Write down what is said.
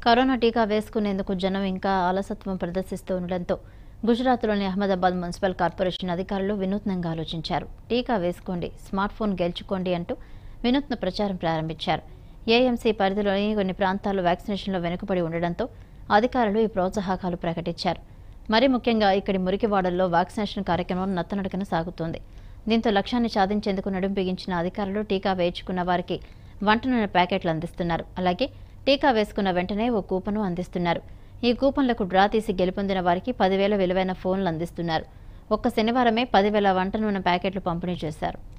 corona టీకా వేసుకునేందుకు జనం ఇంకా అలసత్వం ప్రదర్శిస్తూ ఉండడంతో గుజరాత్లోని అహ్మదాబాద్ మున్సిపల్ కార్పొరేషన్ అధికారులు వినూత్నంగా ఆలోచించారు టీకా వేసుకోండి స్మార్ట్ ఫోన్ గెలుచుకోండి అంటూ వినూత్న ప్రచారం ప్రారంభించారు ఏఎంసీ పరిధిలోని కొన్ని ప్రాంతాల్లో వ్యాక్సినేషన్లో వెనుకబడి ఉండడంతో అధికారులు ఈ ప్రోత్సాహకాలు ప్రకటించారు మరి ముఖ్యంగా ఇక్కడి మురికివాడల్లో వ్యాక్సినేషన్ కార్యక్రమం నత్తనడకన సాగుతోంది దీంతో లక్ష్యాన్ని సాధించేందుకు నడుం బిగించిన అధికారులు టీకా వేయించుకున్న వారికి వంట నూనె ప్యాకెట్లు అందిస్తున్నారు అలాగే టీకా వేసుకున్న వెంటనే ఓ కూపను అందిస్తున్నారు ఈ కూపన్లకు డ్రా తీసి గెలుపొందిన వారికి పదివేల విలువైన ఫోన్లు అందిస్తున్నారు ఒక్క శనివారమే పదివేల వంట నూనె ప్యాకెట్లు పంపిణీ చేశారు